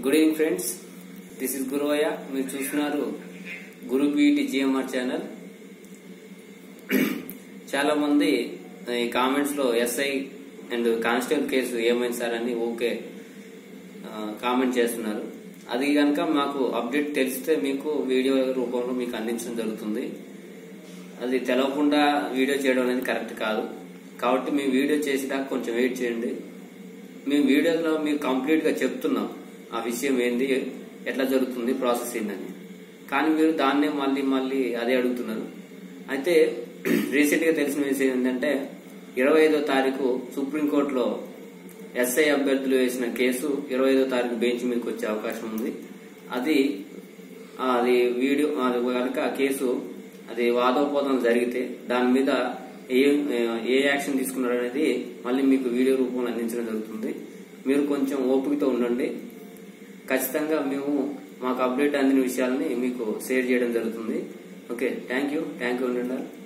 good evening friends this is Guruvayya మీరు చూస్తున్నారు గురు PET GMR channel చాలా మంది ఈ కామెంట్స్ లో ఎస్ఐ అండ్ కానిస్టేబుల్ కేసు ఏమైంది సార్ అని ఓకే కామెంట్ చేస్తున్నారు అది కనుక మాకు అప్డేట్ తెలిస్తే మీకు వీడియో రూపంలో మీకు అందించడం జరుగుతుంది అది తెలవకుండా వీడియో చేయడం అనేది కరెక్ట్ కాదు కాబట్టి మేము వీడియో చేసేదాకా కొంచెం వెయిట్ చేయండి మేము వీడియోలో మీకు కంప్లీట్ గా చెప్తున్నాం ఆ విషయం ఏంది ఎట్లా జరుగుతుంది ప్రాసెస్ ఏందని కానీ మీరు దాన్నే మళ్ళీ మళ్ళీ అదే అడుగుతున్నారు అయితే రీసెంట్ గా తెలిసిన విషయం ఏంటంటే ఇరవై ఐదో తారీఖు సుప్రీంకోర్టులో ఎస్ఐ అభ్యర్థులు వేసిన కేసు ఇరవై ఐదో తారీఖు బెంచ్ మీదకి వచ్చే అవకాశం ఉంది అది అది వీడియో అది కనుక ఆ కేసు అది వాదోపవాదం జరిగితే దాని మీద ఏ ఏ యాక్షన్ తీసుకున్నారు అనేది మళ్ళీ మీకు వీడియో రూపంలో అందించడం జరుగుతుంది మీరు కొంచెం ఓపికతో ఉండండి ఖచ్చితంగా మేము మాకు అప్డేట్ అందిన విషయాలని మీకు షేర్ చేయడం జరుగుతుంది okay thank you thank you ఉండండి